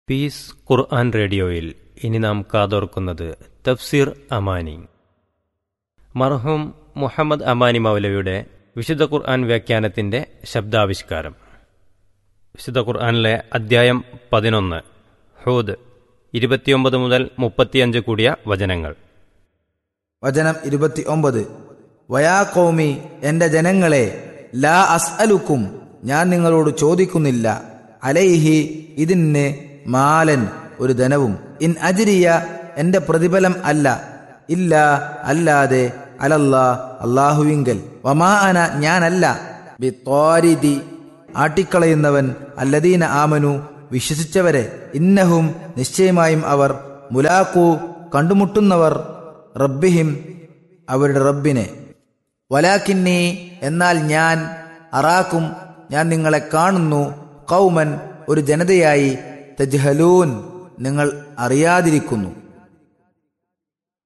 piece ഖുർആൻ റേഡിയോയിൽ ഇനി നാം കാതോർക്കുന്നത് തഫ്സീർ അമാനി മർഹൂം മുഹമ്മദ് അമാനി മൗലവിയുടെ വിശുദ്ധ ഖുർആൻ വ്യാഖ്യാനത്തിന്റെ ശബ്ദാവിഷ്കാരം വിശുദ്ധ ഖുർആനിലെ അദ്ധ്യായം പതിനൊന്ന് ഹൂദ് ഇരുപത്തിയൊമ്പത് മുതൽ മുപ്പത്തിയഞ്ച് കൂടിയ വചനങ്ങൾ വചനം ഇരുപത്തി ഒമ്പത് വയാ കൗമി എന്റെ ജനങ്ങളെ ലാ അസ്അലുക്കും ഞാൻ നിങ്ങളോട് ചോദിക്കുന്നില്ല അലൈഹി ഇതിന് മാലൻ ഒരു ധനവും ഇൻ അജിരിയ എന്റെ പ്രതിഫലം അല്ല ഇല്ല അല്ലാതെ അലല്ലാ അള്ളാഹുവിങ്കൽ വമാ അന ഞാനല്ല ബിത്വാരിദി ആട്ടിക്കളയുന്നവൻ അല്ലദീന ആമനു വിശ്വസിച്ചവരെ ഇന്നഹും നിശ്ചയമായും അവർ മുലാക്കു കണ്ടുമുട്ടുന്നവർ റബ്ബിഹിം അവരുടെ റബ്ബിനെ വലാക്കിന്നി എന്നാൽ ഞാൻ അറാക്കും ഞാൻ നിങ്ങളെ കാണുന്നു കൗമൻ ഒരു ജനതയായി തജ്ഹലൂൻ നിങ്ങൾ അറിയാതിരിക്കുന്നു